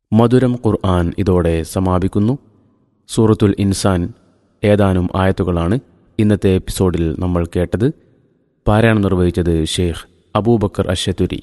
മധുരം ഖുർആൻ ഇതോടെ സമാപിക്കുന്നു സൂറത്തുൽ ഇൻസാൻ ഏതാനും ആയത്തുകളാണ് ഇന്നത്തെ എപ്പിസോഡിൽ നമ്മൾ കേട്ടത് പാരായണം നിർവഹിച്ചത് ഷെയ്ഖ് അബൂബക്കർ അഷത്തുരി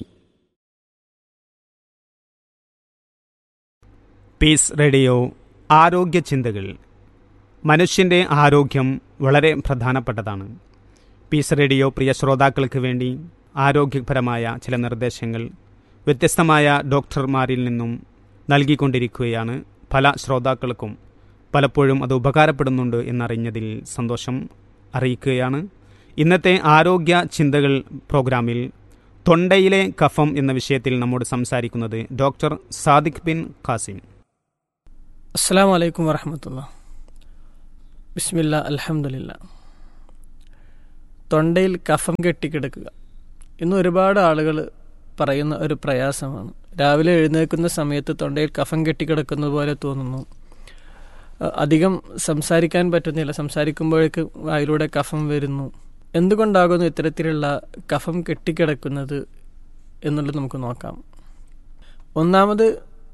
പീസ് റേഡിയോ ആരോഗ്യ ചിന്തകൾ മനുഷ്യൻ്റെ ആരോഗ്യം വളരെ പ്രധാനപ്പെട്ടതാണ് പീസ് റേഡിയോ പ്രിയ ശ്രോതാക്കൾക്ക് വേണ്ടി ആരോഗ്യപരമായ ചില നിർദ്ദേശങ്ങൾ വ്യത്യസ്തമായ ഡോക്ടർമാരിൽ നിന്നും നൽകിക്കൊണ്ടിരിക്കുകയാണ് പല ശ്രോതാക്കൾക്കും പലപ്പോഴും അത് ഉപകാരപ്പെടുന്നുണ്ട് എന്നറിഞ്ഞതിൽ സന്തോഷം അറിയിക്കുകയാണ് ഇന്നത്തെ ആരോഗ്യ ചിന്തകൾ പ്രോഗ്രാമിൽ തൊണ്ടയിലെ കഫം എന്ന വിഷയത്തിൽ നമ്മോട് സംസാരിക്കുന്നത് ഡോക്ടർ സാദിഖ് ബിൻ ഖാസിം അസ്സാം വലൈക്കും വറഹമത്തുള്ള ബിസ്മില്ല അലഹമുല്ല തൊണ്ടയിൽ കഫം കെട്ടിക്കിടക്കുക ഇന്ന് ഒരുപാട് ആളുകൾ പറയുന്ന ഒരു പ്രയാസമാണ് രാവിലെ എഴുന്നേൽക്കുന്ന സമയത്ത് തൊണ്ടയിൽ കഫം കെട്ടിക്കിടക്കുന്നത് പോലെ തോന്നുന്നു അഹ് അധികം സംസാരിക്കാൻ പറ്റുന്നില്ല സംസാരിക്കുമ്പോഴേക്ക് വായിലൂടെ കഫം വരുന്നു എന്തുകൊണ്ടാകുന്നു ഇത്തരത്തിലുള്ള കഫം കെട്ടിക്കിടക്കുന്നത് എന്നുള്ളത് നമുക്ക് നോക്കാം ഒന്നാമത്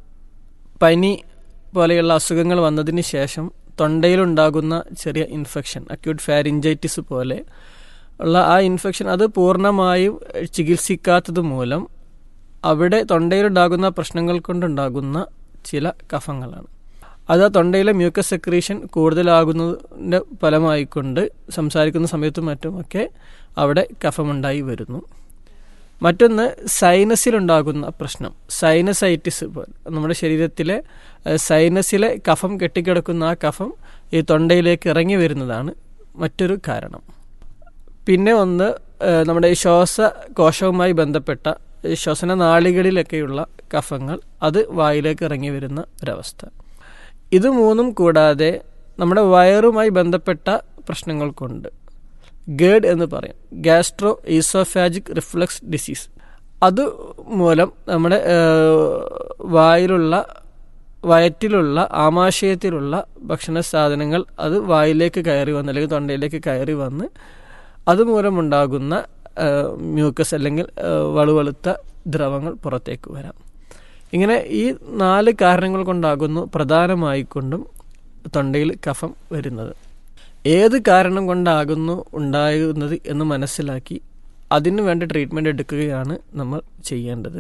പനി പോലെയുള്ള അസുഖങ്ങൾ വന്നതിന് ശേഷം തൊണ്ടയിലുണ്ടാകുന്ന ചെറിയ ഇൻഫെക്ഷൻ അക്യൂട്ട് ഫാരിഞ്ചൈറ്റിസ് പോലെ ഉള്ള ആ ഇൻഫെക്ഷൻ അത് പൂർണ്ണമായും ചികിത്സിക്കാത്തത് മൂലം അവിടെ തൊണ്ടയിലുണ്ടാകുന്ന പ്രശ്നങ്ങൾ കൊണ്ടുണ്ടാകുന്ന ചില കഫങ്ങളാണ് അത് ആ തൊണ്ടയിലെ മ്യൂക്കസ് സെക്രീഷൻ കൂടുതലാകുന്നതിൻ്റെ ഫലമായിക്കൊണ്ട് സംസാരിക്കുന്ന സമയത്തും മറ്റുമൊക്കെ അവിടെ കഫമുണ്ടായി വരുന്നു മറ്റൊന്ന് സൈനസിലുണ്ടാകുന്ന പ്രശ്നം സൈനസൈറ്റിസ് പോലെ നമ്മുടെ ശരീരത്തിലെ ഏഹ്, സൈനസിലെ കഫം കെട്ടിക്കിടക്കുന്ന ആ കഫം ഈ തൊണ്ടയിലേക്ക് ഇറങ്ങി വരുന്നതാണ് മറ്റൊരു കാരണം പിന്നെ ഒന്ന് ഏഹ്, നമ്മുടെ ഈ ശ്വാസകോശവുമായി ബന്ധപ്പെട്ട ഈ ശ്വസന നാളികളിലൊക്കെയുള്ള കഫങ്ങൾ അത് വായിലേക്ക് ഇറങ്ങി വരുന്ന ഒരവസ്ഥ ഇത് മൂന്നും കൂടാതെ നമ്മുടെ വയറുമായി ബന്ധപ്പെട്ട പ്രശ്നങ്ങൾ കൊണ്ട് ഗേഡ് എന്ന് പറയും ഗാസ്ട്രോ ഈസോഫാജിക് റിഫ്ലക്സ് ഡിസീസ് അത് മൂലം നമ്മുടെ ഏഹ്, വായിലുള്ള വയറ്റിലുള്ള ആമാശയത്തിലുള്ള ഭക്ഷണ സാധനങ്ങൾ അത് വായിലേക്ക് കയറി വന്ന് അല്ലെങ്കിൽ തൊണ്ടയിലേക്ക് കയറി വന്ന് അതുമൂലമുണ്ടാകുന്ന ഏഹ്, മ്യൂക്കസ് അല്ലെങ്കിൽ ഏഹ്, വളുവളുത്ത ദ്രവങ്ങൾ പുറത്തേക്ക് വരാം ഇങ്ങനെ ഈ നാല് കാരണങ്ങൾ കൊണ്ടാകുന്നു പ്രധാനമായിക്കൊണ്ടും തൊണ്ടയിൽ കഫം വരുന്നത് ഏത് കാരണം കൊണ്ടാകുന്നു ഉണ്ടാകുന്നത് എന്ന് മനസ്സിലാക്കി അതിനു വേണ്ട ട്രീറ്റ്മെൻറ്റ് എടുക്കുകയാണ് നമ്മൾ ചെയ്യേണ്ടത്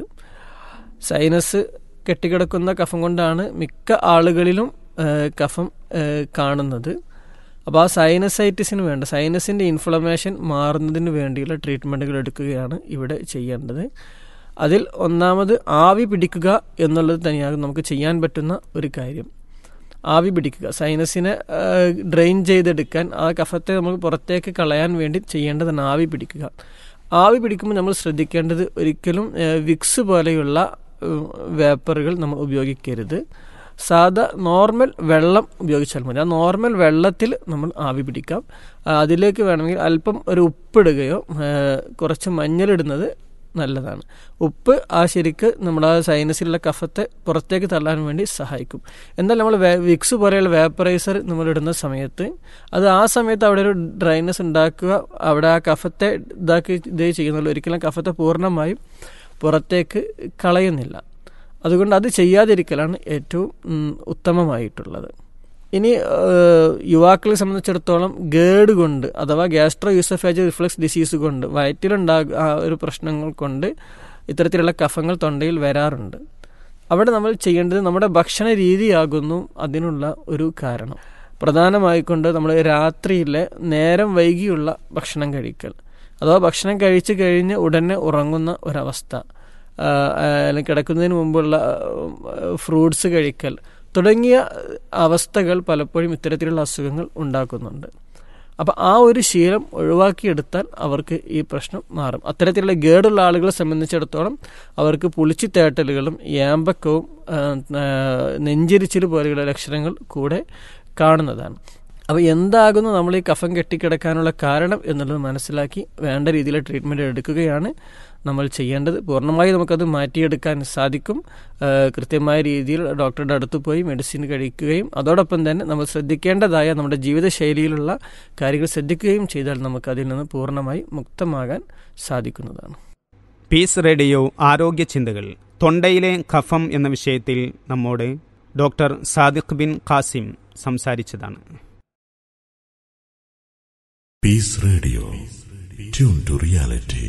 സൈനസ് കെട്ടിക്കിടക്കുന്ന കഫം കൊണ്ടാണ് മിക്ക ആളുകളിലും ഏഹ്, കഫം ഏഹ്, കാണുന്നത് അപ്പോൾ ആ സൈനസൈറ്റിസിന് വേണ്ട സൈനസിൻ്റെ ഇൻഫ്ലമേഷൻ മാറുന്നതിന് വേണ്ടിയുള്ള ട്രീറ്റ്മെൻറ്റുകൾ എടുക്കുകയാണ് ഇവിടെ ചെയ്യേണ്ടത് അതിൽ ഒന്നാമത് ആവി പിടിക്കുക എന്നുള്ളത് തന്നെയാകും നമുക്ക് ചെയ്യാൻ പറ്റുന്ന ഒരു കാര്യം ആവി പിടിക്കുക സൈനസിനെ ഡ്രെയിൻ ചെയ്തെടുക്കാൻ ആ കഫത്തെ നമുക്ക് പുറത്തേക്ക് കളയാൻ വേണ്ടി ചെയ്യേണ്ടതാണ് ആവി പിടിക്കുക ആവി പിടിക്കുമ്പോൾ നമ്മൾ ശ്രദ്ധിക്കേണ്ടത് ഒരിക്കലും ഏഹ്, വിക്സ് പോലെയുള്ള ഏഹ്, വേപ്പറുകൾ നമ്മൾ ഉപയോഗിക്കരുത് സാധാ നോർമൽ വെള്ളം ഉപയോഗിച്ചാൽ മതി ആ നോർമൽ വെള്ളത്തിൽ നമ്മൾ ആവി പിടിക്കാം ആ, അതിലേക്ക് വേണമെങ്കിൽ അല്പം ഒരു ഉപ്പിടുകയോ ഏഹ്, കുറച്ച് മഞ്ഞളിടുന്നത് നല്ലതാണ് ഉപ്പ് ആ ശരിക്ക് നമ്മുടെ ആ സൈനസിലുള്ള കഫത്തെ പുറത്തേക്ക് തള്ളാൻ വേണ്ടി സഹായിക്കും എന്നാൽ നമ്മൾ വേ വിക്സ് പോലെയുള്ള വേപ്പറൈസർ നമ്മൾ ഇടുന്ന സമയത്ത് അത് ആ സമയത്ത് അവിടെ ഒരു ഡ്രൈനസ് ഉണ്ടാക്കുക അവിടെ ആ കഫത്തെ ഇതാക്കി ഇതേ ചെയ്യുന്നുള്ളൂ ഒരിക്കലും കഫത്തെ പൂർണ്ണമായും പുറത്തേക്ക് കളയുന്നില്ല അതുകൊണ്ട് അത് ചെയ്യാതിരിക്കലാണ് ഏറ്റവും ഉം, ഉത്തമമായിട്ടുള്ളത് ഇനി ഏഹ്, യുവാക്കളെ സംബന്ധിച്ചിടത്തോളം ഗേഡ് കൊണ്ട് അഥവാ ഗ്യാസ്ട്രോ യൂസഫാജ് റിഫ്ലക്സ് ഡിസീസ് കൊണ്ട് വയറ്റിലുണ്ടാകുക ആ ഒരു പ്രശ്നങ്ങൾ കൊണ്ട് ഇത്തരത്തിലുള്ള കഫങ്ങൾ തൊണ്ടയിൽ വരാറുണ്ട് അവിടെ നമ്മൾ ചെയ്യേണ്ടത് നമ്മുടെ ഭക്ഷണ രീതിയാകുന്നു അതിനുള്ള ഒരു കാരണം പ്രധാനമായിക്കൊണ്ട് നമ്മൾ രാത്രിയിലെ നേരം വൈകിയുള്ള ഭക്ഷണം കഴിക്കൽ അഥവാ ഭക്ഷണം കഴിച്ചു കഴിഞ്ഞ് ഉടനെ ഉറങ്ങുന്ന ഒരവസ്ഥ ആ, ആ, അല്ലെങ്കിൽ കിടക്കുന്നതിന് മുമ്പുള്ള ഫ്രൂട്ട്സ് കഴിക്കൽ തുടങ്ങിയ അവസ്ഥകൾ പലപ്പോഴും ഇത്തരത്തിലുള്ള അസുഖങ്ങൾ ഉണ്ടാക്കുന്നുണ്ട് അപ്പം ആ ഒരു ശീലം ഒഴിവാക്കിയെടുത്താൽ അവർക്ക് ഈ പ്രശ്നം മാറും അത്തരത്തിലുള്ള ഗേഡുള്ള ആളുകളെ സംബന്ധിച്ചിടത്തോളം അവർക്ക് പുളിച്ചിത്തേട്ടലുകളും ഏമ്പക്കവും ആ, ആ, നെഞ്ചിരിച്ചിൽ പോലെയുള്ള ലക്ഷണങ്ങൾ കൂടെ കാണുന്നതാണ് അപ്പോൾ എന്താകുന്നു നമ്മൾ ഈ കഫം കെട്ടിക്കിടക്കാനുള്ള കാരണം എന്നുള്ളത് മനസ്സിലാക്കി വേണ്ട രീതിയിൽ ട്രീറ്റ്മെൻറ്റ് എടുക്കുകയാണ് നമ്മൾ ചെയ്യേണ്ടത് പൂർണ്ണമായി നമുക്കത് മാറ്റിയെടുക്കാൻ സാധിക്കും ആ, കൃത്യമായ രീതിയിൽ ഡോക്ടറുടെ അടുത്ത് പോയി മെഡിസിൻ കഴിക്കുകയും അതോടൊപ്പം തന്നെ നമ്മൾ ശ്രദ്ധിക്കേണ്ടതായ നമ്മുടെ ജീവിതശൈലിയിലുള്ള കാര്യങ്ങൾ ശ്രദ്ധിക്കുകയും ചെയ്താൽ നമുക്ക് അതിൽ നിന്ന് പൂർണ്ണമായി മുക്തമാകാൻ സാധിക്കുന്നതാണ് പീസ് റേഡിയോ ആരോഗ്യ ചിന്തകൾ തൊണ്ടയിലെ കഫം എന്ന വിഷയത്തിൽ നമ്മോട് ഡോക്ടർ സാദിഖ് ബിൻ ഖാസിം സംസാരിച്ചതാണ് Peace Radio. Tune to reality.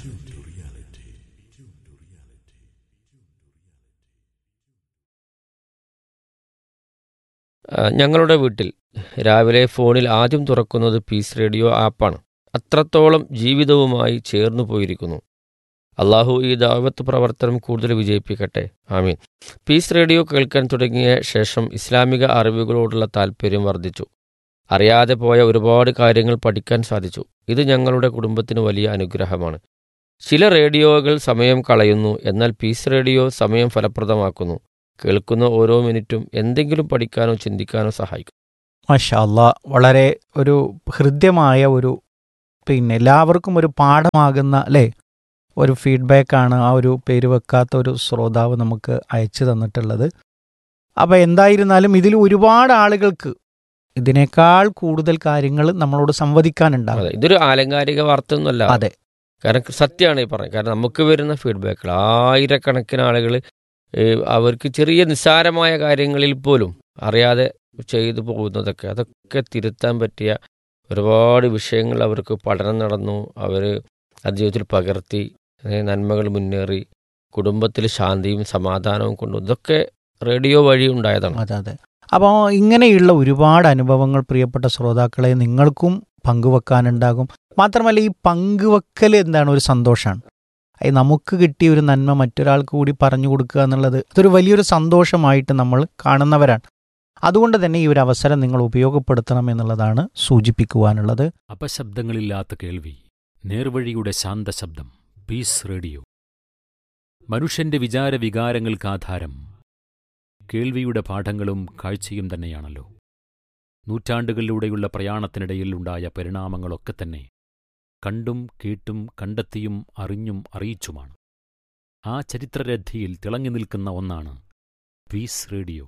ആ, ഞങ്ങളുടെ വീട്ടിൽ രാവിലെ ഫോണിൽ ആദ്യം തുറക്കുന്നത് പീസ് റേഡിയോ ആപ്പാണ് അത്രത്തോളം ജീവിതവുമായി ചേർന്നു പോയിരിക്കുന്നു അള്ളാഹു ഈ ദാവത്ത് പ്രവർത്തനം കൂടുതൽ വിജയിപ്പിക്കട്ടെ ആമീൻ പീസ് റേഡിയോ കേൾക്കാൻ തുടങ്ങിയ ശേഷം ഇസ്ലാമിക അറിവുകളോടുള്ള താല്പര്യം വർദ്ധിച്ചു അറിയാതെ പോയ ഒരുപാട് കാര്യങ്ങൾ പഠിക്കാൻ സാധിച്ചു ഇത് ഞങ്ങളുടെ കുടുംബത്തിന് വലിയ അനുഗ്രഹമാണ് ചില റേഡിയോകൾ സമയം കളയുന്നു എന്നാൽ പീസ് റേഡിയോ സമയം ഫലപ്രദമാക്കുന്നു കേൾക്കുന്ന ഓരോ മിനിറ്റും എന്തെങ്കിലും പഠിക്കാനോ ചിന്തിക്കാനോ സഹായിക്കും മാഷാ അല്ലാ വളരെ ഒരു ഹൃദ്യമായ ഒരു പിന്നെ എല്ലാവർക്കും ഒരു പാഠമാകുന്ന അല്ലേ ഒരു ഫീഡ്ബാക്കാണ് ആ ഒരു പേര് വെക്കാത്ത ഒരു ശ്രോതാവ് നമുക്ക് അയച്ചു തന്നിട്ടുള്ളത് അപ്പോൾ എന്തായിരുന്നാലും ഇതിൽ ഒരുപാട് ആളുകൾക്ക് ഇതിനേക്കാൾ കൂടുതൽ കാര്യങ്ങൾ നമ്മളോട് സംവദിക്കാനുണ്ടാവും അതെ ഇതൊരു ആലങ്കാരിക വാർത്ത ഒന്നുമല്ല അതെ കാരണം സത്യമാണ് ഈ പറയുന്നത് കാരണം നമുക്ക് വരുന്ന ഫീഡ്ബാക്കുകൾ ആയിരക്കണക്കിന് ആളുകൾ അവർക്ക് ചെറിയ നിസ്സാരമായ കാര്യങ്ങളിൽ പോലും അറിയാതെ ചെയ്തു പോകുന്നതൊക്കെ അതൊക്കെ തിരുത്താൻ പറ്റിയ ഒരുപാട് വിഷയങ്ങൾ അവർക്ക് പഠനം നടന്നു അവർ അത് ജീവിതത്തിൽ പകർത്തി ഏ, നന്മകൾ മുന്നേറി കുടുംബത്തിൽ ശാന്തിയും സമാധാനവും കൊണ്ടു ഇതൊക്കെ റേഡിയോ വഴി ഉണ്ടായതാണ് അതെ അതെ അപ്പോൾ ഇങ്ങനെയുള്ള ഒരുപാട് അനുഭവങ്ങൾ പ്രിയപ്പെട്ട ശ്രോതാക്കളെ നിങ്ങൾക്കും പങ്കുവെക്കാനുണ്ടാകും മാത്രമല്ല ഈ പങ്കുവെക്കൽ എന്താണ് ഒരു സന്തോഷമാണ് അത് നമുക്ക് കിട്ടിയ ഒരു നന്മ മറ്റൊരാൾക്ക് കൂടി പറഞ്ഞു കൊടുക്കുക എന്നുള്ളത് അതൊരു വലിയൊരു സന്തോഷമായിട്ട് നമ്മൾ കാണുന്നവരാണ് അതുകൊണ്ട് തന്നെ ഈ ഒരു അവസരം നിങ്ങൾ ഉപയോഗപ്പെടുത്തണം എന്നുള്ളതാണ് സൂചിപ്പിക്കുവാനുള്ളത് അപശബ്ദങ്ങളില്ലാത്ത കേൾവി നേർവഴിയുടെ ശാന്തശബ്ദം പീസ് റേഡിയോ മനുഷ്യന്റെ വിചാര വികാരങ്ങൾക്കാധാരം കേൾവിയുടെ പാഠങ്ങളും കാഴ്ചയും തന്നെയാണല്ലോ നൂറ്റാണ്ടുകളിലൂടെയുള്ള പ്രയാണത്തിനിടയിൽ ഉണ്ടായ പരിണാമങ്ങളൊക്കെ തന്നെ കണ്ടും കേട്ടും കണ്ടെത്തിയും അറിഞ്ഞും അറിയിച്ചുമാണ് ആ ചരിത്രരഥിയിൽ തിളങ്ങി നിൽക്കുന്ന ഒന്നാണ് പീസ് റേഡിയോ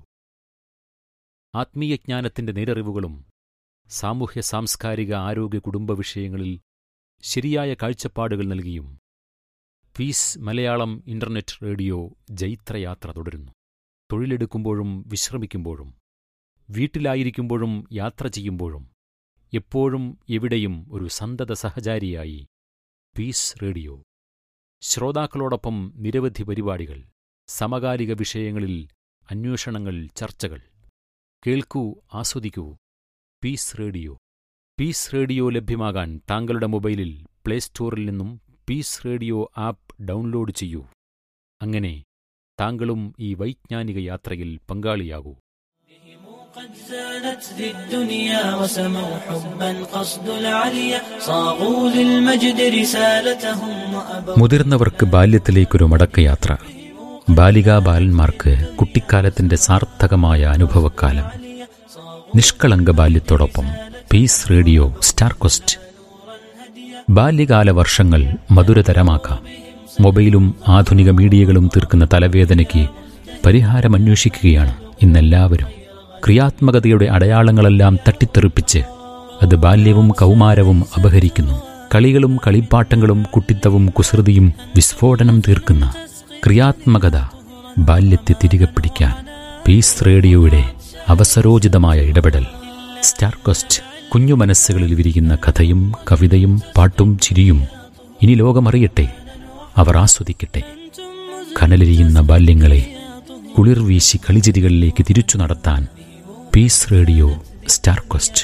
ആത്മീയജ്ഞാനത്തിന്റെ നേരറിവുകളും സാമൂഹ്യ സാംസ്കാരിക ആരോഗ്യ കുടുംബ വിഷയങ്ങളിൽ ശരിയായ കാഴ്ചപ്പാടുകൾ നൽകിയും പീസ് മലയാളം ഇന്റർനെറ്റ് റേഡിയോ ജൈത്രയാത്ര തുടരുന്നു തൊഴിലെടുക്കുമ്പോഴും വിശ്രമിക്കുമ്പോഴും വീട്ടിലായിരിക്കുമ്പോഴും യാത്ര ചെയ്യുമ്പോഴും എപ്പോഴും എവിടെയും ഒരു സന്തത സഹചാരിയായി പീസ് റേഡിയോ ശ്രോതാക്കളോടൊപ്പം നിരവധി പരിപാടികൾ സമകാലിക വിഷയങ്ങളിൽ അന്വേഷണങ്ങൾ ചർച്ചകൾ കേൾക്കൂ ആസ്വദിക്കൂ പീസ് റേഡിയോ പീസ് റേഡിയോ ലഭ്യമാകാൻ താങ്കളുടെ മൊബൈലിൽ പ്ലേ സ്റ്റോറിൽ നിന്നും പീസ് റേഡിയോ ആപ്പ് ഡൗൺലോഡ് ചെയ്യൂ അങ്ങനെ താങ്കളും ഈ വൈജ്ഞാനിക യാത്രയിൽ പങ്കാളിയാകൂ قد زانت ذي الدنيا وسموا حبا قصد العليا صاغوا للمجد رسالتهم وأبوا മുതിർന്നവർക്ക് ബാല്യത്തിലേക്കൊരു മടക്കയാത്ര ബാലികാ ബാലന്മാർക്ക് കുട്ടിക്കാലത്തിന്റെ സാർത്ഥകമായ അനുഭവക്കാലം നിഷ്കളങ്ക ബാല്യത്തോടൊപ്പം പീസ് റേഡിയോ സ്റ്റാർ കൊസ്റ്റ് ബാല്യകാല വർഷങ്ങൾ മധുരതരമാക്കാം മൊബൈലും ആധുനിക മീഡിയകളും തീർക്കുന്ന തലവേദനയ്ക്ക് പരിഹാരമന്വേഷിക്കുകയാണ് ഇന്നെല്ലാവരും ക്രിയാത്മകതയുടെ അടയാളങ്ങളെല്ലാം തട്ടിത്തെറിപ്പിച്ച് അത് ബാല്യവും കൗമാരവും അപഹരിക്കുന്നു കളികളും കളിപ്പാട്ടങ്ങളും കുട്ടിത്തവും കുസൃതിയും വിസ്ഫോടനം തീർക്കുന്ന ക്രിയാത്മകത ബാല്യത്തെ തിരികെ പിടിക്കാൻ പീസ് റേഡിയോയുടെ അവസരോചിതമായ ഇടപെടൽ സ്റ്റാർകോസ്റ്റ് കുഞ്ഞു മനസ്സുകളിൽ വിരിയുന്ന കഥയും കവിതയും പാട്ടും ചിരിയും ഇനി ലോകമറിയട്ടെ അവർ ആസ്വദിക്കട്ടെ കനലിരിയുന്ന ബാല്യങ്ങളെ കുളിർ വീശി കളിചിരികളിലേക്ക് തിരിച്ചു നടത്താൻ peace radio star coast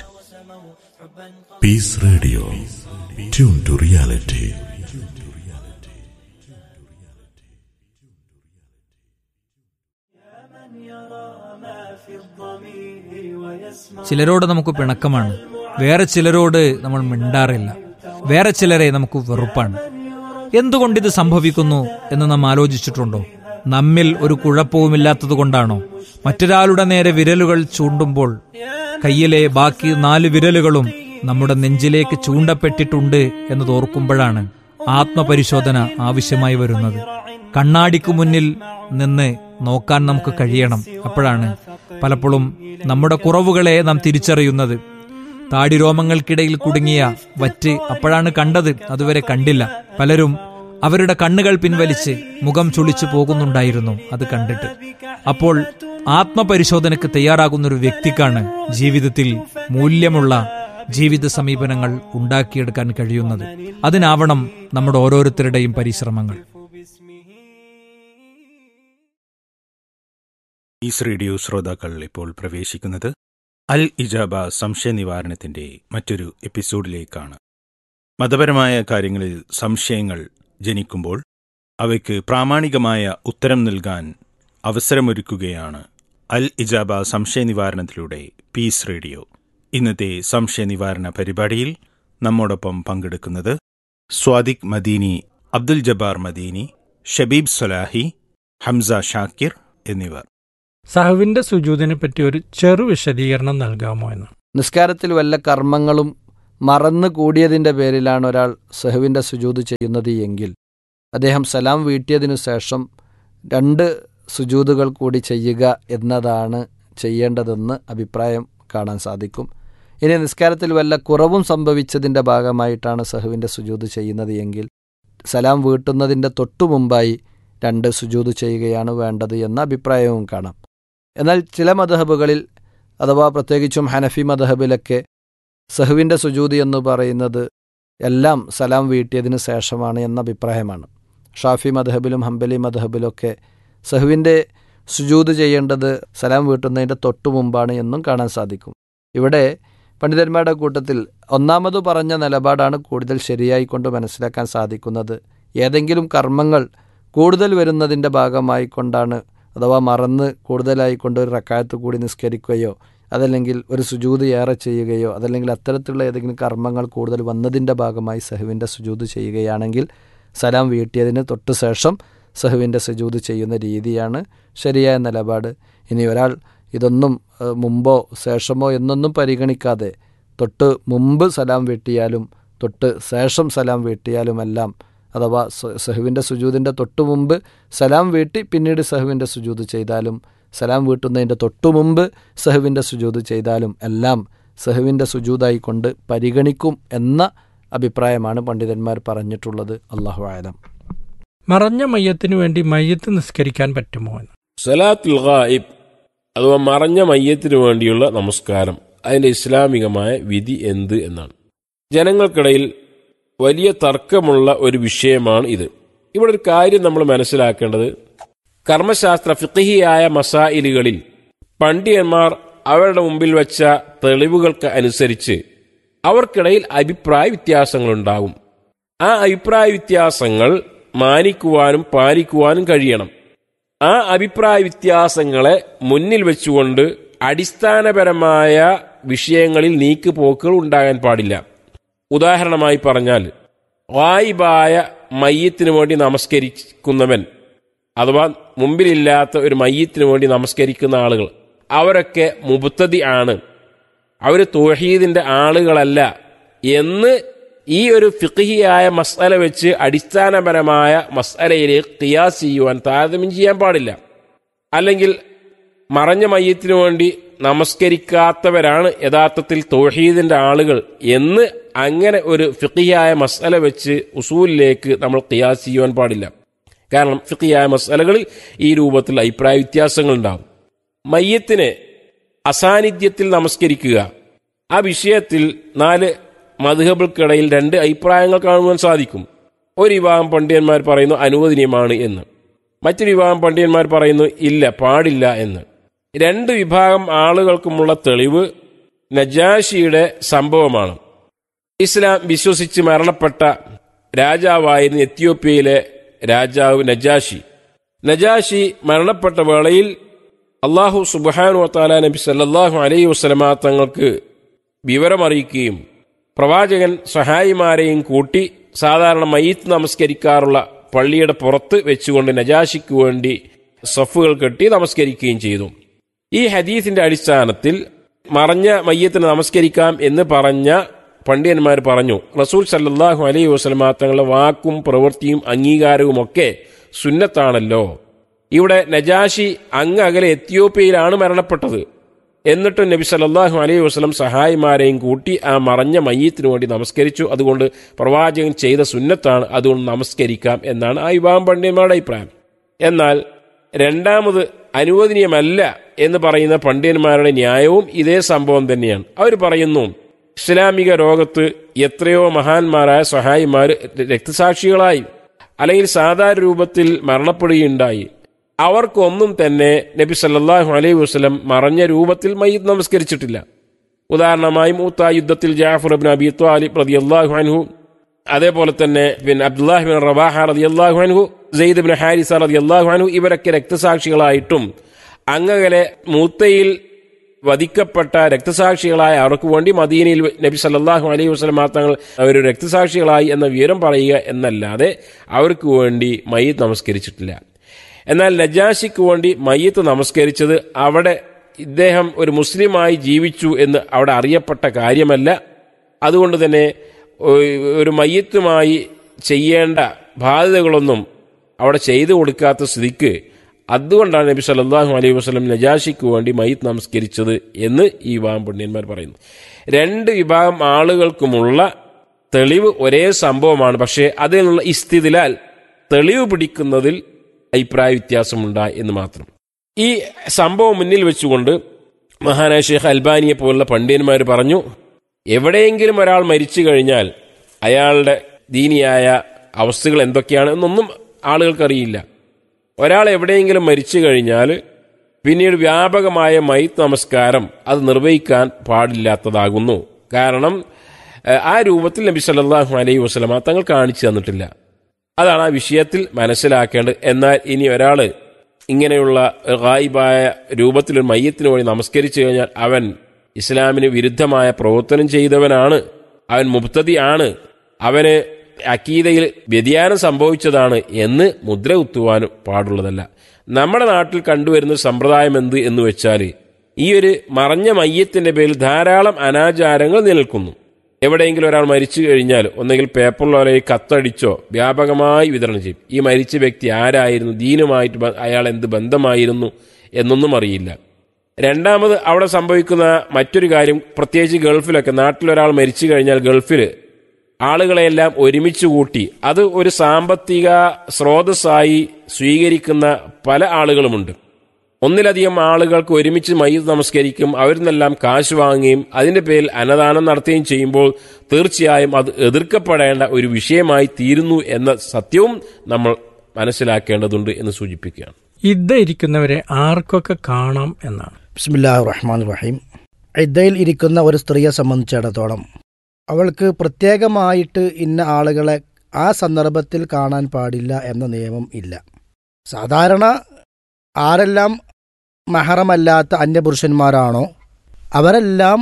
Peace Radio. Tune to reality. ചിലരോട് നമുക്ക് പിണക്കമാണ് വേറെ ചിലരോട് നമ്മൾ മിണ്ടാറില്ല വേറെ ചിലരെ നമുക്ക് വെറുപ്പാണ് എന്തുകൊണ്ടിത് സംഭവിക്കുന്നു എന്ന് നാം ആലോചിച്ചിട്ടുണ്ടോ നമ്മിൽ ഒരു കുഴപ്പവുമില്ലാത്തത് കൊണ്ടാണോ മറ്റൊരാളുടെ നേരെ വിരലുകൾ ചൂണ്ടുമ്പോൾ കയ്യിലെ ബാക്കി നാല് വിരലുകളും നമ്മുടെ നെഞ്ചിലേക്ക് ചൂണ്ടപ്പെട്ടിട്ടുണ്ട് എന്ന് തോർക്കുമ്പോഴാണ് ആത്മപരിശോധന ആവശ്യമായി വരുന്നത് കണ്ണാടിക്ക് മുന്നിൽ നിന്ന് നോക്കാൻ നമുക്ക് കഴിയണം അപ്പോഴാണ് പലപ്പോഴും നമ്മുടെ കുറവുകളെ നാം തിരിച്ചറിയുന്നത് താടിരോമങ്ങൾക്കിടയിൽ കുടുങ്ങിയ വറ്റ് അപ്പോഴാണ് കണ്ടത് അതുവരെ കണ്ടില്ല പലരും അവരുടെ കണ്ണുകൾ പിൻവലിച്ച് മുഖം ചുളിച്ചു പോകുന്നുണ്ടായിരുന്നു അത് കണ്ടിട്ട് അപ്പോൾ ആത്മപരിശോധനയ്ക്ക് തയ്യാറാകുന്ന ഒരു വ്യക്തിക്കാണ് ജീവിതത്തിൽ മൂല്യമുള്ള ജീവിത സമീപനങ്ങൾ ഉണ്ടാക്കിയെടുക്കാൻ കഴിയുന്നത് അതിനാവണം നമ്മുടെ ഓരോരുത്തരുടെയും പരിശ്രമങ്ങൾ ഈസ് റേഡിയോ ശ്രോതാക്കൾ ഇപ്പോൾ പ്രവേശിക്കുന്നത് അൽ ഇജാബ സംശയ നിവാരണത്തിന്റെ മറ്റൊരു എപ്പിസോഡിലേക്കാണ് മതപരമായ കാര്യങ്ങളിൽ സംശയങ്ങൾ ജനിക്കുമ്പോൾ അവയ്ക്ക് പ്രാമാണികമായ ഉത്തരം നൽകാൻ അവസരമൊരുക്കുകയാണ് അൽ ഇജാബ സംശയ നിവാരണത്തിലൂടെ പീസ് റേഡിയോ ഇന്നത്തെ സംശയ നിവാരണ പരിപാടിയിൽ നമ്മോടൊപ്പം പങ്കെടുക്കുന്നത് സ്വാദിഖ് മദീനി അബ്ദുൽ ജബ്ബാർ മദീനി ഷബീബ് സൊലാഹി ഹംസ ഷാക്കിർ എന്നിവർ സഹവിന്റെ സുജൂതിനെ പറ്റി ഒരു ചെറു വിശദീകരണം നൽകാമോ എന്ന് നിസ്കാരത്തിൽ വല്ല കർമ്മങ്ങളും മറന്നു കൂടിയതിൻ്റെ പേരിലാണ് ഒരാൾ സഹുവിൻ്റെ സുജൂത് ചെയ്യുന്നത് എങ്കിൽ അദ്ദേഹം സലാം വീട്ടിയതിനു ശേഷം രണ്ട് സുജൂതുകൾ കൂടി ചെയ്യുക എന്നതാണ് ചെയ്യേണ്ടതെന്ന് അഭിപ്രായം കാണാൻ സാധിക്കും ഇനി നിസ്കാരത്തിൽ വല്ല കുറവും സംഭവിച്ചതിൻ്റെ ഭാഗമായിട്ടാണ് സഹുവിൻ്റെ സുജൂത് ചെയ്യുന്നത് എങ്കിൽ സലാം വീട്ടുന്നതിൻ്റെ തൊട്ടു മുമ്പായി രണ്ട് സുജൂത് ചെയ്യുകയാണ് വേണ്ടത് എന്ന അഭിപ്രായവും കാണാം എന്നാൽ ചില മദഹബുകളിൽ അഥവാ പ്രത്യേകിച്ചും ഹനഫി മദഹബിലൊക്കെ സഹുവിൻ്റെ സുജൂതി എന്ന് പറയുന്നത് എല്ലാം സലാം വീട്ടിയതിന് ശേഷമാണ് എന്ന അഭിപ്രായമാണ് ഷാഫി മദഹബിലും ഹംബലി മദഹബിലൊക്കെ സഹുവിൻ്റെ സുജൂത് ചെയ്യേണ്ടത് സലാം വീട്ടുന്നതിൻ്റെ തൊട്ടു മുമ്പാണ് എന്നും കാണാൻ സാധിക്കും ഇവിടെ പണ്ഡിതന്മാരുടെ കൂട്ടത്തിൽ ഒന്നാമത് പറഞ്ഞ നിലപാടാണ് കൂടുതൽ ശരിയായി കൊണ്ട് മനസ്സിലാക്കാൻ സാധിക്കുന്നത് ഏതെങ്കിലും കർമ്മങ്ങൾ കൂടുതൽ വരുന്നതിൻ്റെ ഭാഗമായി കൊണ്ടാണ് അഥവാ മറന്ന് കൂടുതലായി കൊണ്ട് ഒരു റക്കായത്ത് കൂടി നിസ്കരിക്കുകയോ അതല്ലെങ്കിൽ ഒരു സുജൂത് ഏറെ ചെയ്യുകയോ അതല്ലെങ്കിൽ അത്തരത്തിലുള്ള ഏതെങ്കിലും കർമ്മങ്ങൾ കൂടുതൽ വന്നതിൻ്റെ ഭാഗമായി സഹുവിൻ്റെ സുജൂത് ചെയ്യുകയാണെങ്കിൽ സലാം വീട്ടിയതിന് തൊട്ട് ശേഷം സഹുവിൻ്റെ സുജൂത് ചെയ്യുന്ന രീതിയാണ് ശരിയായ നിലപാട് ഇനി ഒരാൾ ഇതൊന്നും ഏഹ്, മുമ്പോ ശേഷമോ എന്നൊന്നും പരിഗണിക്കാതെ തൊട്ട് മുമ്പ് സലാം വീട്ടിയാലും തൊട്ട് ശേഷം സലാം വീട്ടിയാലുമെല്ലാം അഥവാ സ- സഹുവിൻ്റെ സുജൂതിൻ്റെ തൊട്ടു മുമ്പ് സലാം വീട്ടി പിന്നീട് സഹുവിൻ്റെ സുജൂത് ചെയ്താലും സലാം വീട്ടുന്നതിൻ്റെ തൊട്ടു മുമ്പ് സഹുവിൻ്റെ സുജൂത് ചെയ്താലും എല്ലാം സഹുവിൻ്റെ സുജൂതായി കൊണ്ട് പരിഗണിക്കും എന്ന അഭിപ്രായമാണ് പണ്ഡിതന്മാർ പറഞ്ഞിട്ടുള്ളത് അള്ളാഹു ആലം മറഞ്ഞ മയ്യത്തിനു വേണ്ടി മയ്യത്ത് നിസ്കരിക്കാൻ പറ്റുമോ എന്ന് സലാത്തുൽ ഗായിബ് അഥവാ മറഞ്ഞ മയ്യത്തിനു വേണ്ടിയുള്ള നമസ്കാരം അതിന്റെ ഇസ്ലാമികമായ വിധി എന്ത് എന്നാണ് ജനങ്ങൾക്കിടയിൽ വലിയ തർക്കമുള്ള ഒരു വിഷയമാണ് ഇത് ഇവിടെ ഒരു കാര്യം നമ്മൾ മനസ്സിലാക്കേണ്ടത് കർമ്മശാസ്ത്ര ഫിഖിയായ മസായിലുകളിൽ പണ്ഡിതന്മാർ അവരുടെ മുമ്പിൽ വെച്ച തെളിവുകൾക്ക് അനുസരിച്ച് അവർക്കിടയിൽ അഭിപ്രായ വ്യത്യാസങ്ങളുണ്ടാകും ആ അഭിപ്രായ വ്യത്യാസങ്ങൾ മാനിക്കുവാനും പാലിക്കുവാനും കഴിയണം ആ അഭിപ്രായ വ്യത്യാസങ്ങളെ മുന്നിൽ വെച്ചുകൊണ്ട് അടിസ്ഥാനപരമായ വിഷയങ്ങളിൽ നീക്കുപോക്കുകൾ ഉണ്ടാകാൻ പാടില്ല ഉദാഹരണമായി പറഞ്ഞാൽ വായിബായ മയ്യത്തിന് വേണ്ടി നമസ്കരിക്കുന്നവൻ അഥവാ മുമ്പിലില്ലാത്ത ഒരു മയ്യത്തിന് വേണ്ടി നമസ്കരിക്കുന്ന ആളുകൾ അവരൊക്കെ മുബത്തതി ആണ് അവർ തോഹീദിന്റെ ആളുകളല്ല എന്ന് ഈ ഒരു ഫിഖിയായ മസ്അല വെച്ച് അടിസ്ഥാനപരമായ മസ്അലയിലേക്ക് ഖിയാസ് ചെയ്യുവാൻ താരതമ്യം ചെയ്യാൻ പാടില്ല അല്ലെങ്കിൽ മറഞ്ഞ മയ്യത്തിനു വേണ്ടി നമസ്കരിക്കാത്തവരാണ് യഥാർത്ഥത്തിൽ തോഹീദിന്റെ ആളുകൾ എന്ന് അങ്ങനെ ഒരു ഫിഖിയായ മസ്അല വെച്ച് ഉസൂലിലേക്ക് നമ്മൾ ഖിയാസ് ചെയ്യുവാൻ പാടില്ല കാരണം ഫിഖിയായ മസ്അലകളിൽ ഈ രൂപത്തിൽ അഭിപ്രായ വ്യത്യാസങ്ങൾ ഉണ്ടാകും മയ്യത്തിനെ അസാന്നിധ്യത്തിൽ നമസ്കരിക്കുക ആ വിഷയത്തിൽ നാല് മധുഹബുകൾക്കിടയിൽ രണ്ട് അഭിപ്രായങ്ങൾ കാണുവാൻ സാധിക്കും ഒരു വിഭാഗം പണ്ഡിതന്മാർ പറയുന്നു അനുവദനീയമാണ് എന്ന് മറ്റൊരു വിഭാഗം പണ്ഡിതന്മാർ പറയുന്നു ഇല്ല പാടില്ല എന്ന് രണ്ട് വിഭാഗം ആളുകൾക്കുമുള്ള തെളിവ് നജാഷിയുടെ സംഭവമാണ് ഇസ്ലാം വിശ്വസിച്ച് മരണപ്പെട്ട രാജാവായിരുന്ന എത്യോപ്യയിലെ രാജാവ് നജാഷി നജാഷി മരണപ്പെട്ട വേളയിൽ അള്ളാഹു സുബാനു വത്താല നബി സല്ലാഹു അലൈഹി വസ്ലമ തങ്ങൾക്ക് വിവരമറിയിക്കുകയും പ്രവാചകൻ സഹായിമാരെയും കൂട്ടി സാധാരണ മയ്യത്ത് നമസ്കരിക്കാറുള്ള പള്ളിയുടെ പുറത്ത് വെച്ചുകൊണ്ട് നജാഷിക്ക് വേണ്ടി സഫുകൾ കെട്ടി നമസ്കരിക്കുകയും ചെയ്തു ഈ ഹദീസിന്റെ അടിസ്ഥാനത്തിൽ മറഞ്ഞ മയ്യത്തിന് നമസ്കരിക്കാം എന്ന് പറഞ്ഞ പണ്ഡിതന്മാർ പറഞ്ഞു റസൂൽ സല്ലാഹു അലൈഹി വസ്ലമ തങ്ങളുടെ വാക്കും പ്രവൃത്തിയും അംഗീകാരവും ഒക്കെ സുന്നത്താണല്ലോ ഇവിടെ നജാഷി അങ്ങ് അകലെ എത്യോപ്യയിലാണ് മരണപ്പെട്ടത് എന്നിട്ട് നബി സല്ലല്ലാഹു അലൈഹി വസല്ലം സഹായിമാരെയും കൂട്ടി ആ മറഞ്ഞ മയ്യത്തിനു വേണ്ടി നമസ്കരിച്ചു അതുകൊണ്ട് പ്രവാചകൻ ചെയ്ത സുന്നത്താണ് അതുകൊണ്ട് നമസ്കരിക്കാം എന്നാണ് ആ വിവാഹം പണ്ഡിതന്മാരുടെ അഭിപ്രായം എന്നാൽ രണ്ടാമത് അനുവദനീയമല്ല എന്ന് പറയുന്ന പണ്ഡിതന്മാരുടെ ന്യായവും ഇതേ സംഭവം തന്നെയാണ് അവർ പറയുന്നു ഇസ്ലാമിക ലോകത്ത് എത്രയോ മഹാന്മാരായ സഹായിമാർ രക്തസാക്ഷികളായി അല്ലെങ്കിൽ സാധാരണ രൂപത്തിൽ മരണപ്പെടുകയുണ്ടായി അവർക്കൊന്നും തന്നെ നബി സല്ലല്ലാഹു അലൈഹി വസല്ലം മറഞ്ഞ രൂപത്തിൽ മയ്യത്ത് നമസ്കരിച്ചിട്ടില്ല ഉദാഹരണമായി മൂത്ത യുദ്ധത്തിൽ ജാഫർ ബിൻ അബി ത്വാലിബ് റളിയല്ലാഹു അൻഹു അതേപോലെ തന്നെ പിന്നെ അബ്ദുല്ലാഹി ബിൻ റവാഹ റളിയല്ലാഹു അൻഹു സെയ്ദ് ബിൻ ഹാരിസ റളിയല്ലാഹു അൻഹു ഇവരൊക്കെ രക്തസാക്ഷികളായിട്ടും അങ്ങകലെ മൂത്തയിൽ വധിക്കപ്പെട്ട രക്തസാക്ഷികളായ അവർക്ക് വേണ്ടി മദീനയിൽ നബി സല്ലല്ലാഹു അലൈഹി വസല്ലം തങ്ങൾ അവർ രക്തസാക്ഷികളായി എന്ന വിവരം പറയുക എന്നല്ലാതെ അവർക്ക് വേണ്ടി മയ്യത്ത് നമസ്കരിച്ചിട്ടില്ല എന്നാൽ നജാഷിക്ക് വേണ്ടി മയ്യത്ത് നമസ്കരിച്ചത് അവിടെ ഇദ്ദേഹം ഒരു മുസ്ലിമായി ജീവിച്ചു എന്ന് അവിടെ അറിയപ്പെട്ട കാര്യമല്ല അതുകൊണ്ട് തന്നെ ഒരു മയ്യത്തുമായി ചെയ്യേണ്ട ബാധ്യതകളൊന്നും അവിടെ ചെയ്തു കൊടുക്കാത്ത സ്ഥിതിക്ക് അതുകൊണ്ടാണ് നബി സല്ലല്ലാഹു അലൈഹി വസല്ലം നജാഷിക്ക് വേണ്ടി മയ്യത്ത് നമസ്കരിച്ചത് എന്ന് ഈ വിഭാഗം പണ്ഡിതന്മാർ പറയുന്നു രണ്ട് വിഭാഗം ആളുകൾക്കുമുള്ള തെളിവ് ഒരേ സംഭവമാണ് പക്ഷേ അതിൽ നിന്നുള്ള ഇസ്തിദിലാൽ തെളിവ് പിടിക്കുന്നതിൽ അഭിപ്രായ വ്യത്യാസമുണ്ടായി എന്ന് മാത്രം ഈ സംഭവം മുന്നിൽ വെച്ചുകൊണ്ട് മഹാനായ ഷെയ്ഖ് അൽബാനിയെ പോലുള്ള പണ്ഡിതന്മാർ പറഞ്ഞു എവിടെയെങ്കിലും ഒരാൾ മരിച്ചു കഴിഞ്ഞാൽ അയാളുടെ ദീനിയായ അവസ്ഥകൾ എന്തൊക്കെയാണ് എന്നൊന്നും ആളുകൾക്കറിയില്ല ഒരാൾ എവിടെയെങ്കിലും മരിച്ചു കഴിഞ്ഞാൽ പിന്നീട് വ്യാപകമായ മൈത്ത് നമസ്കാരം അത് നിർവഹിക്കാൻ പാടില്ലാത്തതാകുന്നു കാരണം ആ രൂപത്തിൽ നബി സല്ലല്ലാഹു അലൈഹി വസല്ലമ തങ്ങൾ കാണിച്ചു തന്നിട്ടില്ല അതാണ് ആ വിഷയത്തിൽ മനസ്സിലാക്കേണ്ടത് എന്നാൽ ഇനി ഒരാൾ ഇങ്ങനെയുള്ള ഗായിബായ രൂപത്തിൽ ഒരു മയ്യത്തിന് വേണ്ടി നമസ്കരിച്ചു കഴിഞ്ഞാൽ അവൻ ഇസ്ലാമിന് വിരുദ്ധമായ പ്രവർത്തനം ചെയ്തവനാണ് അവൻ മുബ്തദി ആണ് അവന് അക്കീതയിൽ വ്യതിയാനം സംഭവിച്ചതാണ് എന്ന് മുദ്ര കുത്തുവാനും പാടുള്ളതല്ല നമ്മുടെ നാട്ടിൽ കണ്ടുവരുന്ന സമ്പ്രദായം എന്ത് എന്ന് വെച്ചാൽ ഈ ഒരു മറഞ്ഞ മയ്യത്തിന്റെ പേരിൽ ധാരാളം അനാചാരങ്ങൾ നിലനിൽക്കുന്നു എവിടെയെങ്കിലും ഒരാൾ മരിച്ചു കഴിഞ്ഞാൽ ഒന്നെങ്കിൽ പേപ്പറിലോ അല്ലെങ്കിൽ കത്തടിച്ചോ വ്യാപകമായി വിതരണം ചെയ്യും ഈ മരിച്ച വ്യക്തി ആരായിരുന്നു ദീനുമായിട്ട് അയാൾ എന്ത് ബന്ധമായിരുന്നു എന്നൊന്നും അറിയില്ല രണ്ടാമത് അവിടെ സംഭവിക്കുന്ന മറ്റൊരു കാര്യം പ്രത്യേകിച്ച് ഗൾഫിലൊക്കെ നാട്ടിലൊരാൾ മരിച്ചു കഴിഞ്ഞാൽ ഗൾഫിൽ ആളുകളെയെല്ലാം ഒരുമിച്ച് കൂട്ടി അത് ഒരു സാമ്പത്തിക സ്രോതസ്സായി സ്വീകരിക്കുന്ന പല ആളുകളുമുണ്ട് ഒന്നിലധികം ആളുകൾക്ക് ഒരുമിച്ച് മയ്യത്ത് നമസ്കരിക്കും അവരിൽ നിന്നെല്ലാം കാശ് വാങ്ങുകയും അതിന്റെ പേരിൽ അന്നദാനം നടത്തുകയും ചെയ്യുമ്പോൾ തീർച്ചയായും അത് എതിർക്കപ്പെടേണ്ട ഒരു വിഷയമായി തീരുന്നു എന്ന സത്യവും നമ്മൾ മനസ്സിലാക്കേണ്ടതുണ്ട് എന്ന് സൂചിപ്പിക്കുകയാണ് ഇദ്ദ ഇരിക്കുന്നവരെ ആർക്കൊക്കെ കാണാം എന്നാണ് ബിസ്മില്ലാഹ് റഹ്മാൻ റഹീം ഇദ്ദയിൽ ഇരിക്കുന്ന ഒരു സ്ത്രീയെ സംബന്ധിച്ചിടത്തോളം അവൾക്ക് പ്രത്യേകമായിട്ട് ഇന്ന ആളുകളെ ആ സന്ദർഭത്തിൽ കാണാൻ പാടില്ല എന്ന നിയമം ഇല്ല സാധാരണ ആരെല്ലാം മഹറമല്ലാത്ത അന്യപുരുഷന്മാരാണോ അവരെല്ലാം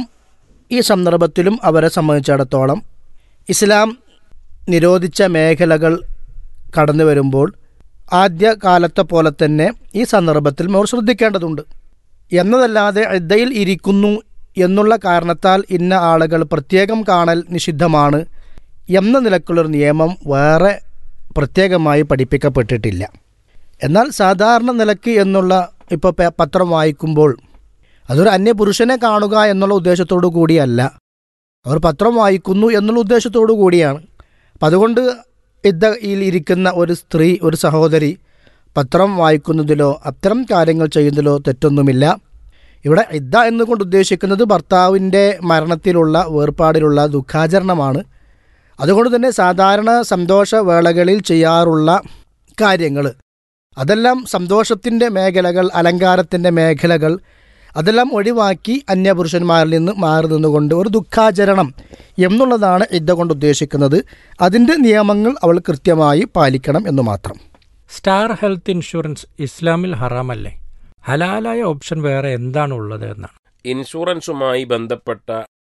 ഈ സന്ദർഭത്തിലും അവരെ സംബന്ധിച്ചിടത്തോളം ഇസ്ലാം നിരോധിച്ച മേഖലകൾ കടന്നു വരുമ്പോൾ ആദ്യ കാലത്തെ പോലെ തന്നെ ഈ സന്ദർഭത്തിൽ അവർ ശ്രദ്ധിക്കേണ്ടതുണ്ട് എന്നതല്ലാതെ ഇദ്ദയിൽ ഇരിക്കുന്നു എന്നുള്ള കാരണത്താൽ ഇന്ന ആളുകൾ പ്രത്യേകം കാണൽ നിഷിദ്ധമാണ് എന്ന നിലക്കുള്ളൊരു നിയമം വേറെ പ്രത്യേകമായി പഠിപ്പിക്കപ്പെട്ടിട്ടില്ല എന്നാൽ സാധാരണ നിലയ്ക്ക് എന്നുള്ള ഇപ്പോൾ പത്രം വായിക്കുമ്പോൾ അതൊരു അന്യപുരുഷനെ കാണുക എന്നുള്ള ഉദ്ദേശത്തോടു കൂടിയല്ല അവർ പത്രം വായിക്കുന്നു എന്നുള്ള ഉദ്ദേശത്തോടു കൂടിയാണ് അപ്പം അതുകൊണ്ട് ഇദ്ദയിൽ ഇരിക്കുന്ന ഒരു സ്ത്രീ ഒരു സഹോദരി പത്രം വായിക്കുന്നതിലോ അത്തരം കാര്യങ്ങൾ ചെയ്യുന്നതിലോ തെറ്റൊന്നുമില്ല ഇവിടെ ഇദ്ദ എന്നുകൊണ്ട് ഉദ്ദേശിക്കുന്നത് ഭർത്താവിൻ്റെ മരണത്തിലുള്ള വേർപാടിലുള്ള ദുഃഖാചരണമാണ് അതുകൊണ്ട് തന്നെ സാധാരണ സന്തോഷവേളകളിൽ ചെയ്യാറുള്ള കാര്യങ്ങൾ അതെല്ലാം സന്തോഷത്തിൻ്റെ മേഖലകൾ അലങ്കാരത്തിൻ്റെ മേഖലകൾ അതെല്ലാം ഒഴിവാക്കി അന്യപുരുഷന്മാരിൽ നിന്ന് മാറി നിന്നുകൊണ്ട് ഒരു ദുഃഖാചരണം എന്നുള്ളതാണ് ഇദ്ദ കൊണ്ട് ഉദ്ദേശിക്കുന്നത് അതിൻ്റെ നിയമങ്ങൾ അവൾ കൃത്യമായി പാലിക്കണം എന്ന് മാത്രം സ്റ്റാർ ഹെൽത്ത് ഇൻഷുറൻസ് ഇസ്ലാമിൽ ഹറാമല്ലേ ഹലാലായ ഓപ്ഷൻ വേറെ എന്താണ് ഉള്ളത് എന്നാണ് ഇൻഷുറൻസുമായി ബന്ധപ്പെട്ട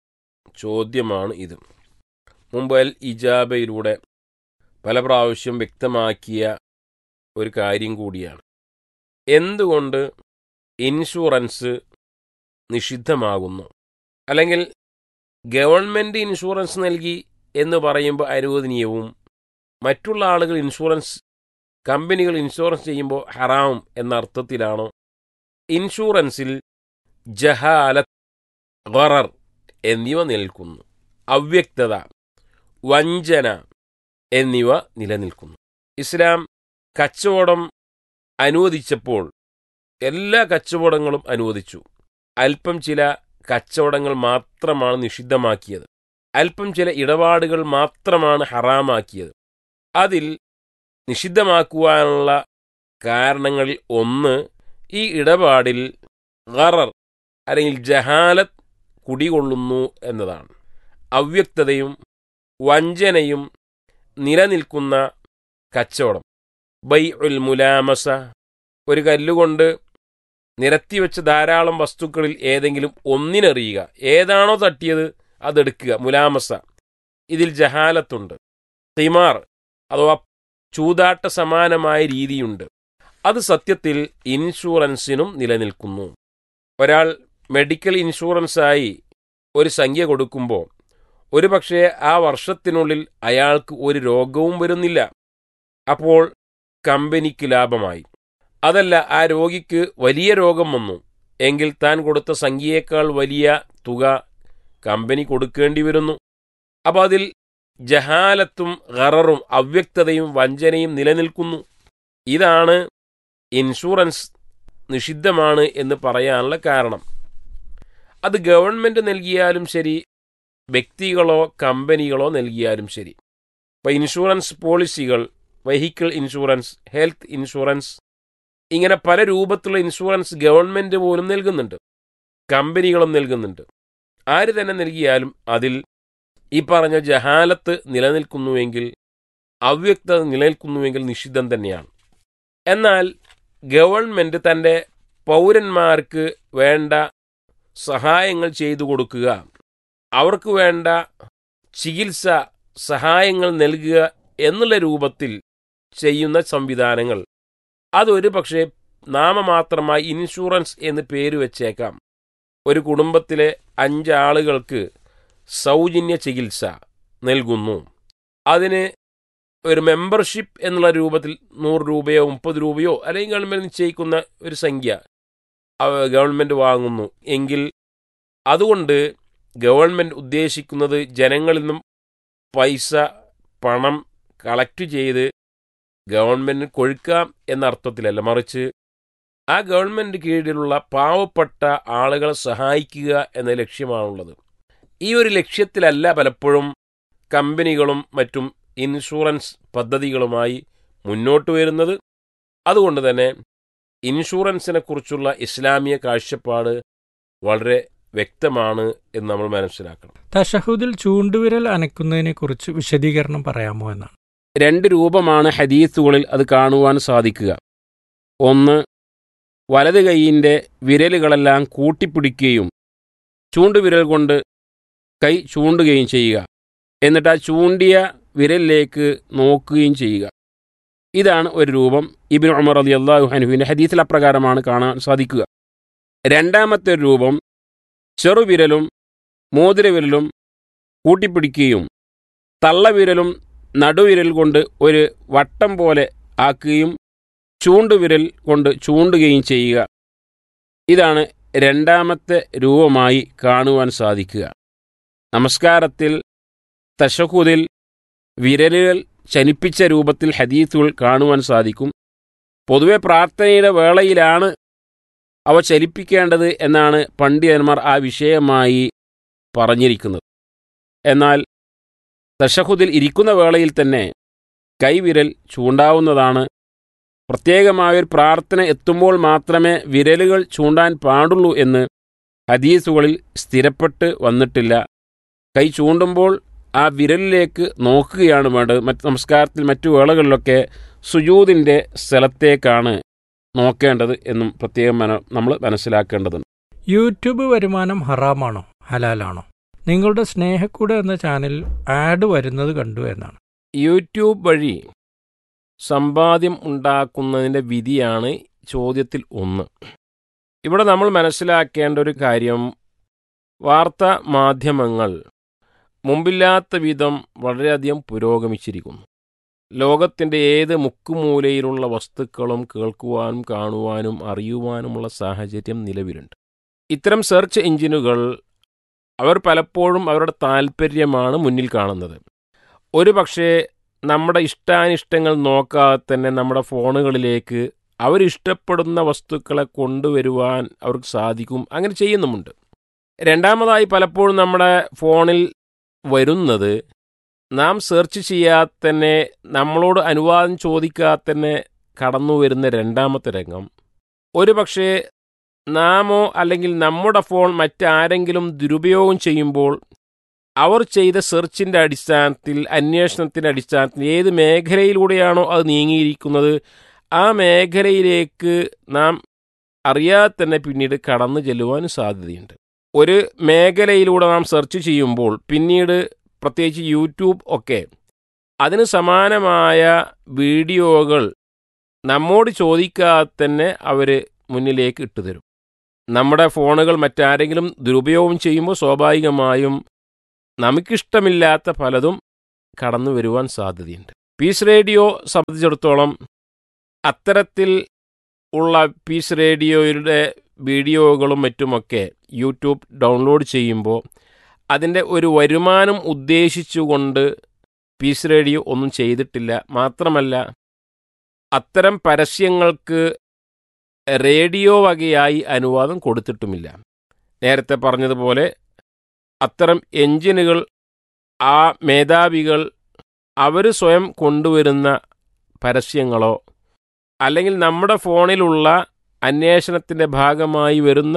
ചോദ്യമാണ് ഇത് മുമ്പ് അൽ ഇജാബയിലൂടെ പല പ്രാവശ്യം വ്യക്തമാക്കിയ ഒരു കാര്യം കൂടിയാണ് എന്തുകൊണ്ട് ഇൻഷുറൻസ് നിഷിദ്ധമാകുന്നു അല്ലെങ്കിൽ ഗവൺമെൻറ് ഇൻഷുറൻസ് നൽകി എന്ന് പറയുമ്പോൾ അനുവദനീയവും മറ്റുള്ള ആളുകൾ ഇൻഷുറൻസ് കമ്പനികൾ ഇൻഷുറൻസ് ചെയ്യുമ്പോൾ ഹറാം എന്ന അർത്ഥത്തിലാണോ ഇൻഷുറൻസിൽ ജഹാലത്ത് ഗറർ എന്നിവ നിലനിൽക്കുന്നു അവ്യക്തത വഞ്ചന എന്നിവ നിലനിൽക്കുന്നു ഇസ്ലാം കച്ചവടം അനുവദിച്ചപ്പോൾ എല്ലാ കച്ചവടങ്ങളും അനുവദിച്ചു അല്പം ചില കച്ചവടങ്ങൾ മാത്രമാണ് നിഷിദ്ധമാക്കിയത് അല്പം ചില ഇടപാടുകൾ മാത്രമാണ് ഹറാമാക്കിയത് അതിൽ നിഷിദ്ധമാക്കുവാനുള്ള കാരണങ്ങളിൽ ഒന്ന് ഈ ഇടപാടിൽ ഗറർ അല്ലെങ്കിൽ ജഹാലത്ത് കുടികൊള്ളുന്നു എന്നതാണ് അവ്യക്തതയും വഞ്ചനയും നിലനിൽക്കുന്ന കച്ചവടം ബൈ ഉൽ മുലാമസ ഒരു കല്ലുകൊണ്ട് നിരത്തിവെച്ച ധാരാളം വസ്തുക്കളിൽ ഏതെങ്കിലും ഒന്നിനറിയുക ഏതാണോ തട്ടിയത് അതെടുക്കുക മുലാമസ ഇതിൽ ജഹാലത്തുണ്ട് തിമാർ അഥവാ ചൂതാട്ട സമാനമായ രീതിയുണ്ട് അത് സത്യത്തിൽ ഇൻഷുറൻസിനും നിലനിൽക്കുന്നു ഒരാൾ മെഡിക്കൽ ഇൻഷുറൻസായി ഒരു സംഖ്യ കൊടുക്കുമ്പോൾ ഒരുപക്ഷെ ആ വർഷത്തിനുള്ളിൽ അയാൾക്ക് ഒരു രോഗവും വരുന്നില്ല അപ്പോൾ കമ്പനിക്ക് ലാഭമായി അതല്ല ആ രോഗിക്ക് വലിയ രോഗം വന്നു എങ്കിൽ താൻ കൊടുത്ത സംഖ്യയേക്കാൾ വലിയ തുക കമ്പനി കൊടുക്കേണ്ടി വരുന്നു അപ്പോൾ അതിൽ ജഹാലത്തും ഗററും അവ്യക്തതയും വഞ്ചനയും നിലനിൽക്കുന്നു ഇതാണ് ഇൻഷുറൻസ് നിഷിദ്ധമാണ് എന്ന് പറയാനുള്ള കാരണം അത് ഗവൺമെൻറ് നൽകിയാലും ശരി വ്യക്തികളോ കമ്പനികളോ നൽകിയാലും ശരി ഇപ്പോൾ insurance policies vehicle insurance health insurance ഇങ്ങനെ പല രൂപത്തിലുള്ള ഇൻഷുറൻസ് ഗവൺമെൻറ് പോലും നൽകുന്നുണ്ട് കമ്പനികളും നൽകുന്നുണ്ട് ആര് തന്നെ നൽകിയാലും അതിൽ ഈ പറഞ്ഞ ജഹാലത്ത് നിലനിൽക്കുന്നുവെങ്കിൽ അവ്യക്തത നിലനിൽക്കുന്നുവെങ്കിൽ നിഷിദ്ധം തന്നെയാണ് എന്നാൽ ഗവൺമെൻറ് തൻ്റെ പൗരന്മാർക്ക് വേണ്ട സഹായങ്ങൾ ചെയ്തു കൊടുക്കുക അവർക്ക് വേണ്ട ചികിത്സ സഹായങ്ങൾ നൽകുക എന്നുള്ള രൂപത്തിൽ ചെയ്യുന്ന സംവിധാനങ്ങൾ അതൊരു പക്ഷേ നാമമാത്രമായി ഇൻഷുറൻസ് എന്ന് പേര് വെച്ചേക്കാം ഒരു കുടുംബത്തിലെ അഞ്ചാളുകൾക്ക് സൗജന്യ ചികിത്സ നൽകുന്നു അതിന് ഒരു മെമ്പർഷിപ്പ് എന്നുള്ള രൂപത്തിൽ നൂറ് രൂപയോ മുപ്പത് രൂപയോ അല്ലെങ്കിൽ ഗവൺമെൻറ് നിശ്ചയിക്കുന്ന ഒരു സംഖ്യ ഗവൺമെൻറ് വാങ്ങുന്നു എങ്കിൽ അതുകൊണ്ട് ഗവൺമെൻറ് ഉദ്ദേശിക്കുന്നത് ജനങ്ങളിൽ നിന്നും പൈസ പണം കളക്ട് ചെയ്ത് ഗവൺമെൻറ്റിന് കൊഴുക്കാം എന്ന അർത്ഥത്തിലല്ല മറിച്ച് ആ ഗവൺമെൻറ് കീഴിലുള്ള പാവപ്പെട്ട ആളുകളെ സഹായിക്കുക എന്ന ലക്ഷ്യമാണുള്ളത് ഈ ഒരു ലക്ഷ്യത്തിലല്ല പലപ്പോഴും കമ്പനികളും മറ്റും ഇൻഷുറൻസ് പദ്ധതികളുമായി മുന്നോട്ട് വരുന്നത് അതുകൊണ്ട് തന്നെ ഇൻഷുറൻസിനെ കുറിച്ചുള്ള ഇസ്ലാമിക കാഴ്ചപ്പാട് വളരെ വ്യക്തമാണ് എന്ന് നമ്മൾ മനസ്സിലാക്കണം തഷഹുദിൽ ചൂണ്ടുവിരൽ അനക്കുന്നതിനെക്കുറിച്ച് വിശദീകരണം പറയാമോ എന്നാണ് രണ്ട് രൂപമാണ് ഹദീസുകളിൽ അത് കാണുവാൻ സാധിക്കുക ഒന്ന് വലത് കൈയിൻ്റെ വിരലുകളെല്ലാം കൂട്ടിപ്പിടിക്കുകയും ചൂണ്ടുവിരൽ കൊണ്ട് കൈ ചൂണ്ടുകയും ചെയ്യുക എന്നിട്ട് ആ ചൂണ്ടിയ വിരലിലേക്ക് നോക്കുകയും ചെയ്യുക ഇതാണ് ഒരു രൂപം ഇബിൻ ഉമർ അലി അള്ളാഹു ഹനുവിൻ്റെ ഹദീസിൽ അപ്രകാരമാണ് കാണാൻ സാധിക്കുക രണ്ടാമത്തെ രൂപം ചെറുവിരലും മോതിരവിരലും കൂട്ടിപ്പിടിക്കുകയും തള്ളവിരലും നടുവിരൽ കൊണ്ട് ഒരു വട്ടം പോലെ ആക്കുകയും ചൂണ്ടുവിരൽ കൊണ്ട് ചൂണ്ടുകയും ചെയ്യുക ഇതാണ് രണ്ടാമത്തെ രൂപമായി കാണുവാൻ സാധിക്കുക നമസ്കാരത്തിൽ തശഹുദിൽ വിരലുകൾ ചലിപ്പിച്ച രൂപത്തിൽ ഹദീസുകൾ കാണുവാൻ സാധിക്കും പൊതുവെ പ്രാർത്ഥനയുടെ വേളയിലാണ് അവ ചലിപ്പിക്കേണ്ടത് എന്നാണ് പണ്ഡിതന്മാർ ആ വിഷയമായി പറഞ്ഞിരിക്കുന്നത് എന്നാൽ തഷഹുദിൽ ഇരിക്കുന്ന വേളയിൽ തന്നെ കൈവിരൽ ചൂണ്ടാവുന്നതാണ് പ്രത്യേകമായൊരു പ്രാർത്ഥന എത്തുമ്പോൾ മാത്രമേ വിരലുകൾ ചൂണ്ടാൻ പാടുള്ളൂ എന്ന് ഹദീസുകളിൽ സ്ഥിരപ്പെട്ട് വന്നിട്ടില്ല കൈ ചൂണ്ടുമ്പോൾ ആ വിരലിലേക്ക് നോക്കുകയാണ് വേണ്ടത് മറ്റ് നമസ്കാരത്തിൽ മറ്റു വേളകളിലൊക്കെ സുജൂതിൻ്റെ സ്ഥലത്തേക്കാണ് നോക്കേണ്ടത് എന്നും പ്രത്യേകം നമ്മൾ മനസ്സിലാക്കേണ്ടതുണ്ട് യൂട്യൂബ് വരുമാനം ഹറാമാണോ ഹലാലാണോ നിങ്ങളുടെ സ്നേഹക്കൂട് എന്ന ചാനലിൽ ആഡ് വരുന്നത് കണ്ടു എന്നാണ് യൂട്യൂബ് വഴി സമ്പാദ്യം ഉണ്ടാക്കുന്നതിൻ്റെ വിധിയാണ് ചോദ്യത്തിൽ ഒന്ന് ഇവിടെ നമ്മൾ മനസ്സിലാക്കേണ്ട ഒരു കാര്യം വാർത്താ മാധ്യമങ്ങൾ മുമ്പില്ലാത്ത വിധം വളരെയധികം പുരോഗമിച്ചിരിക്കുന്നു ലോകത്തിൻ്റെ ഏത് മുക്കുമൂലയിലുള്ള വസ്തുക്കളും കേൾക്കുവാനും കാണുവാനും അറിയുവാനുമുള്ള സാഹചര്യം നിലവിലുണ്ട് ഇത്തരം സെർച്ച് എഞ്ചിനുകൾ അവർ പലപ്പോഴും അവരുടെ താല്പര്യമാണ് മുന്നിൽ കാണുന്നത് ഒരു പക്ഷേ നമ്മുടെ ഇഷ്ടാനിഷ്ടങ്ങൾ നോക്കാതെ തന്നെ നമ്മുടെ ഫോണുകളിലേക്ക് അവരിഷ്ടപ്പെടുന്ന വസ്തുക്കളെ കൊണ്ടുവരുവാൻ അവർക്ക് സാധിക്കും അങ്ങനെ ചെയ്യുന്നുമുണ്ട് രണ്ടാമതായി പലപ്പോഴും നമ്മുടെ ഫോണിൽ വരുന്നത് നാം സെർച്ച് ചെയ്യാതെ തന്നെ നമ്മളോട് അനുവാദം ചോദിക്കാതെ തന്നെ കടന്നു വരുന്ന രണ്ടാമത്തെ രംഗം ഒരു പക്ഷേ നാമോ അല്ലെങ്കിൽ നമ്മുടെ ഫോൺ മറ്റാരെങ്കിലും ദുരുപയോഗം ചെയ്യുമ്പോൾ അവർ ചെയ്ത സെർച്ചിൻ്റെ അടിസ്ഥാനത്തിൽ അന്വേഷണത്തിൻ്റെ അടിസ്ഥാനത്തിൽ ഏത് മേഖലയിലൂടെയാണോ അത് നീങ്ങിയിരിക്കുന്നത് ആ മേഖലയിലേക്ക് നാം അറിയാതെ തന്നെ പിന്നീട് കടന്നു ചെല്ലുവാൻ സാധ്യതയുണ്ട് ഒരു മേഖലയിലൂടെ നാം സെർച്ച് ചെയ്യുമ്പോൾ പിന്നീട് പ്രത്യേകിച്ച് യൂട്യൂബ് ഒക്കെ അതിന് സമാനമായ വീഡിയോകൾ നമ്മോട് ചോദിക്കാതെ തന്നെ അവർ മുന്നിലേക്ക് ഇട്ടുതരും നമ്മുടെ ഫോണുകൾ മറ്റാരെങ്കിലും ദുരുപയോഗം ചെയ്യുമ്പോൾ സ്വാഭാവികമായും നമുക്കിഷ്ടമില്ലാത്ത പലതും കടന്നു വരുവാൻ സാധ്യതയുണ്ട് പീസ് റേഡിയോ സംബന്ധിച്ചിടത്തോളം അത്തരത്തിൽ ഉള്ള പീസ് റേഡിയോയുടെ വീഡിയോകളും മറ്റുമൊക്കെ യൂട്യൂബ് ഡൗൺലോഡ് ചെയ്യുമ്പോൾ അതിൻ്റെ ഒരു വരുമാനം ഉദ്ദേശിച്ചുകൊണ്ട് പീസ് റേഡിയോ ഒന്നും ചെയ്തിട്ടില്ല മാത്രമല്ല അത്തരം പരസ്യങ്ങൾക്ക് റേഡിയോ വകയായി അനുവാദം കൊടുത്തിട്ടുമില്ല നേരത്തെ പറഞ്ഞതുപോലെ അത്തരം എഞ്ചിനുകൾ ആ മേധാവികൾ അവർ സ്വയം കൊണ്ടുവരുന്ന പരസ്യങ്ങളോ അല്ലെങ്കിൽ നമ്മുടെ ഫോണിലുള്ള അന്വേഷണത്തിൻ്റെ ഭാഗമായി വരുന്ന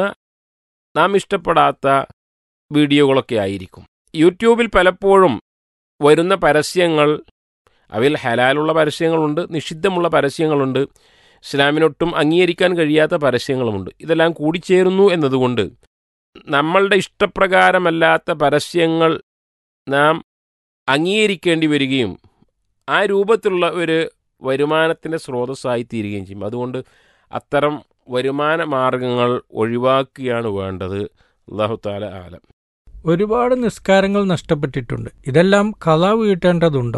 നാം ഇഷ്ടപ്പെടാത്ത വീഡിയോകളൊക്കെ ആയിരിക്കും യൂട്യൂബിൽ പലപ്പോഴും വരുന്ന പരസ്യങ്ങൾ അവയിൽ ഹലാലുള്ള പരസ്യങ്ങളുണ്ട് നിഷിദ്ധമുള്ള പരസ്യങ്ങളുണ്ട് ഇസ്ലാമിനൊട്ടും അംഗീകരിക്കാൻ കഴിയാത്ത പരസ്യങ്ങളുമുണ്ട് ഇതെല്ലാം കൂടിച്ചേരുന്നു എന്നതുകൊണ്ട് നമ്മളുടെ ഇഷ്ടപ്രകാരമല്ലാത്ത പരസ്യങ്ങൾ നാം അംഗീകരിക്കേണ്ടി വരികയും ആ രൂപത്തിലുള്ള ഒരു വരുമാനത്തിൻ്റെ സ്രോതസ്സായി തീരുകയും ചെയ്യും അതുകൊണ്ട് അത്തരം വരുമാന മാർഗങ്ങൾ ഒഴിവാക്കുകയാണ് വേണ്ടത് അള്ളാഹു താല ആലം ഒരുപാട് നിസ്കാരങ്ങൾ നഷ്ടപ്പെട്ടിട്ടുണ്ട് ഇതെല്ലാം കഥ വീട്ടേണ്ടതുണ്ടോ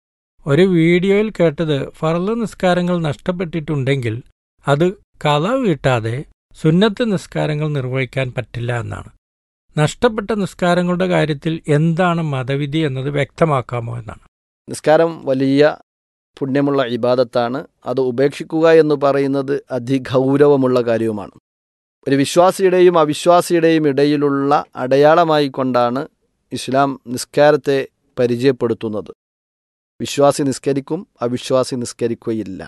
ഒരു വീഡിയോയിൽ കേട്ടത് ഫർള് നിസ്കാരങ്ങൾ നഷ്ടപ്പെട്ടിട്ടുണ്ടെങ്കിൽ അത് കഥ വീട്ടാതെ സുന്നത്ത് നിസ്കാരങ്ങൾ നിർവഹിക്കാൻ പറ്റില്ല എന്നാണ് നഷ്ടപ്പെട്ട നിസ്കാരങ്ങളുടെ കാര്യത്തിൽ എന്താണ് മതവിധി എന്നത് വ്യക്തമാക്കാമോ എന്നാണ് നിസ്കാരം വലിയ പുണ്യമുള്ള ഇബാദത്താണ് അത് ഉപേക്ഷിക്കുക എന്ന് പറയുന്നത് അതിഗൗരവമുള്ള കാര്യവുമാണ് ഒരു വിശ്വാസിയുടെയും അവിശ്വാസിയുടെയും ഇടയിലുള്ള അടയാളമായി കൊണ്ടാണ് ഇസ്ലാം നിസ്കാരത്തെ പരിചയപ്പെടുത്തുന്നത് വിശ്വാസി നിസ്കരിക്കും അവിശ്വാസി നിസ്കരിക്കുകയില്ല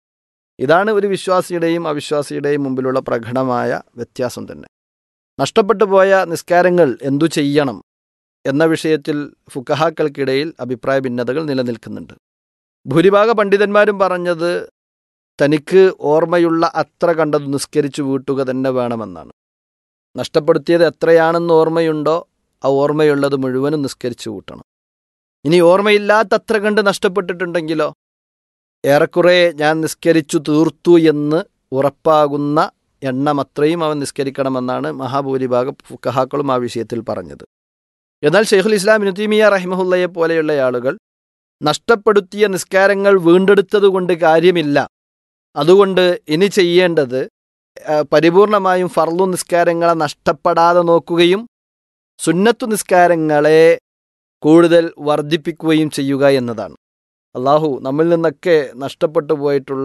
ഇതാണ് ഒരു വിശ്വാസിയുടെയും അവിശ്വാസിയുടെയും മുമ്പിലുള്ള പ്രകടമായ വ്യത്യാസം തന്നെ നഷ്ടപ്പെട്ടു പോയ നിസ്കാരങ്ങൾ എന്തു ചെയ്യണം എന്ന വിഷയത്തിൽ ഫുക്കഹാക്കൾക്കിടയിൽ അഭിപ്രായ ഭിന്നതകൾ നിലനിൽക്കുന്നുണ്ട് ഭൂരിഭാഗ പണ്ഡിതന്മാരും പറഞ്ഞത് തനിക്ക് ഓർമ്മയുള്ള അത്ര കണ്ടത് നിസ്കരിച്ചു വീട്ടുക തന്നെ വേണമെന്നാണ് നഷ്ടപ്പെടുത്തിയത് എത്രയാണെന്ന് ഓർമ്മയുണ്ടോ ആ ഓർമ്മയുള്ളത് മുഴുവനും നിസ്കരിച്ചു കൂട്ടണം ഇനി ഓർമ്മയില്ലാത്തത്ര കണ്ട് നഷ്ടപ്പെട്ടിട്ടുണ്ടെങ്കിലോ ഏറെക്കുറെ ഞാൻ നിസ്കരിച്ചു തീർത്തു എന്ന് ഉറപ്പാകുന്ന എണ്ണം അത്രയും അവൻ നിസ്കരിക്കണമെന്നാണ് മഹാഭൂരിഭാഗം ഫുക്കഹാക്കളും ആ വിഷയത്തിൽ പറഞ്ഞത് എന്നാൽ ഷെയ്ഖുൽ ഇസ്ലാം നുത്തീമിയ റഹിമഹുല്ലയെ പോലെയുള്ള ആളുകൾ നഷ്ടപ്പെടുത്തിയ നിസ്കാരങ്ങൾ വീണ്ടെടുത്തതുകൊണ്ട് കാര്യമില്ല അതുകൊണ്ട് ഇനി ചെയ്യേണ്ടത് പരിപൂർണമായും ഫർലു നിസ്കാരങ്ങളെ നഷ്ടപ്പെടാതെ നോക്കുകയും സുന്നത്തു നിസ്കാരങ്ങളെ കൂടുതൽ വർദ്ധിപ്പിക്കുകയും ചെയ്യുക എന്നതാണ് അള്ളാഹു നമ്മിൽ നിന്നൊക്കെ നഷ്ടപ്പെട്ടു പോയിട്ടുള്ള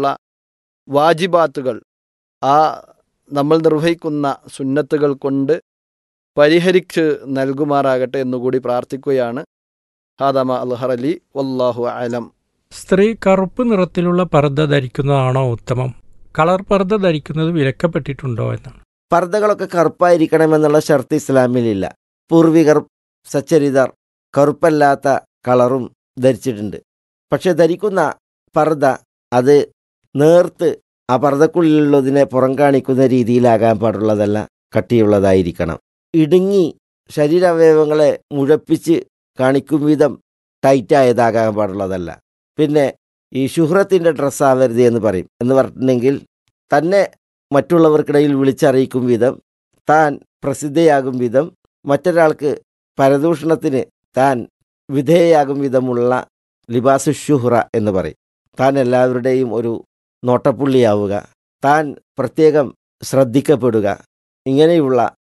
വാജിബാത്തുകൾ ആ നമ്മൾ നിർവഹിക്കുന്ന സുന്നത്തുകൾ കൊണ്ട് പരിഹരിച്ച് നൽകുമാറാകട്ടെ എന്നുകൂടി പ്രാർത്ഥിക്കുകയാണ് ഹാദമ അൽഹർ അലി വല്ലാഹു അലം സ്ത്രീ കറുപ്പ് നിറത്തിലുള്ള പർദ്ദ ധരിക്കുന്നതാണോ ഉത്തമം കളർ പർദ്ദ ധരിക്കുന്നത് വിലക്കപ്പെട്ടിട്ടുണ്ടോ എന്നാണ് പർദ്ദകളൊക്കെ കറുപ്പായിരിക്കണമെന്നുള്ള ഷർത്ത് ഇസ്ലാമിലില്ല പൂർവികർ സച്ചരിതർ കറുപ്പല്ലാത്ത കളറും ധരിച്ചിട്ടുണ്ട് പക്ഷെ ധരിക്കുന്ന പർദ്ദ അത് നേർത്ത് ആ പർദ്ദക്കുള്ളിലുള്ളതിനെ പുറം കാണിക്കുന്ന രീതിയിലാകാൻ പാടുള്ളതല്ല കട്ടിയുള്ളതായിരിക്കണം ഇടുങ്ങി ശരീരാവയവങ്ങളെ മുഴപ്പിച്ച് കാണിക്കും വിധം ടൈറ്റായതാകാൻ പാടുള്ളതല്ല പിന്നെ ഈ ശുഹ്രത്തിൻ്റെ ഡ്രസ്സാവരുത് എന്ന് പറയും എന്ന് പറഞ്ഞിട്ടുണ്ടെങ്കിൽ തന്നെ മറ്റുള്ളവർക്കിടയിൽ വിളിച്ചറിയിക്കും വിധം താൻ പ്രസിദ്ധയാകും വിധം മറ്റൊരാൾക്ക് പരദൂഷണത്തിന് താൻ വിധേയയാകും വിധമുള്ള ലിബാസു ഷുഹ്റ എന്ന് പറയും താൻ എല്ലാവരുടെയും ഒരു നോട്ടപ്പുള്ളിയാവുക താൻ പ്രത്യേകം ശ്രദ്ധിക്കപ്പെടുക ഇങ്ങനെയുള്ള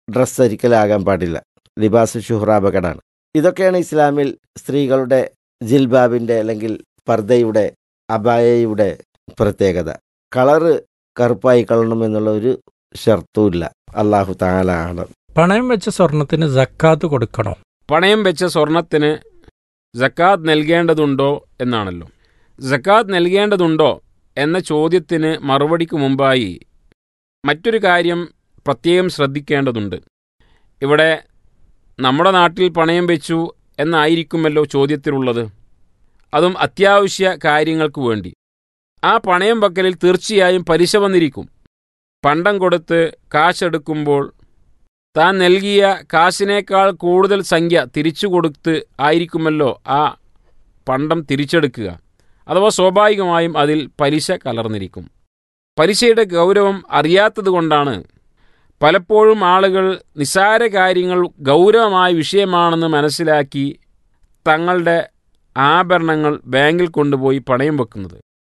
ഡ്രസ്സ് ധരിക്കലാകാൻ പാടില്ല ലിബാസ് ഷുഹ്റ അപകടമാണ് ഇതൊക്കെയാണ് ഇസ്ലാമിൽ സ്ത്രീകളുടെ ജിൽബാബിൻ്റെ അല്ലെങ്കിൽ പർദ്ദയുടെ അബായയുടെ പ്രത്യേകത കളറ് കറുപ്പായി കളണം എന്നുള്ള ഒരു ഷർത്തുമില്ല അള്ളാഹു താലാണ് പണയം വെച്ച സ്വർണത്തിന് ജക്കാത്ത് കൊടുക്കണോ പണയം വെച്ച സ്വർണത്തിന് ജക്കാത്ത് നൽകേണ്ടതുണ്ടോ എന്നാണല്ലോ ജക്കാത്ത് നൽകേണ്ടതുണ്ടോ എന്ന ചോദ്യത്തിന് മറുപടിക്ക് മുമ്പായി മറ്റൊരു കാര്യം പ്രത്യേകം ശ്രദ്ധിക്കേണ്ടതുണ്ട് ഇവിടെ നമ്മുടെ നാട്ടിൽ പണയം വെച്ചു എന്നായിരിക്കുമല്ലോ ചോദ്യത്തിലുള്ളത് അതും അത്യാവശ്യ കാര്യങ്ങൾക്ക് വേണ്ടി ആ പണയം വെക്കലിൽ തീർച്ചയായും പലിശ വന്നിരിക്കും പണ്ടം കൊടുത്ത് കാശെടുക്കുമ്പോൾ താൻ നൽകിയ കാശിനേക്കാൾ കൂടുതൽ സംഖ്യ തിരിച്ചു കൊടുത്ത് ആയിരിക്കുമല്ലോ ആ പണ്ടം തിരിച്ചെടുക്കുക അഥവാ സ്വാഭാവികമായും അതിൽ പലിശ കലർന്നിരിക്കും പലിശയുടെ ഗൗരവം അറിയാത്തതുകൊണ്ടാണ് പലപ്പോഴും ആളുകൾ നിസ്സാര കാര്യങ്ങൾ ഗൗരവമായ വിഷയമാണെന്ന് മനസ്സിലാക്കി തങ്ങളുടെ ആഭരണങ്ങൾ ബാങ്കിൽ കൊണ്ടുപോയി പണയം വെക്കുന്നത്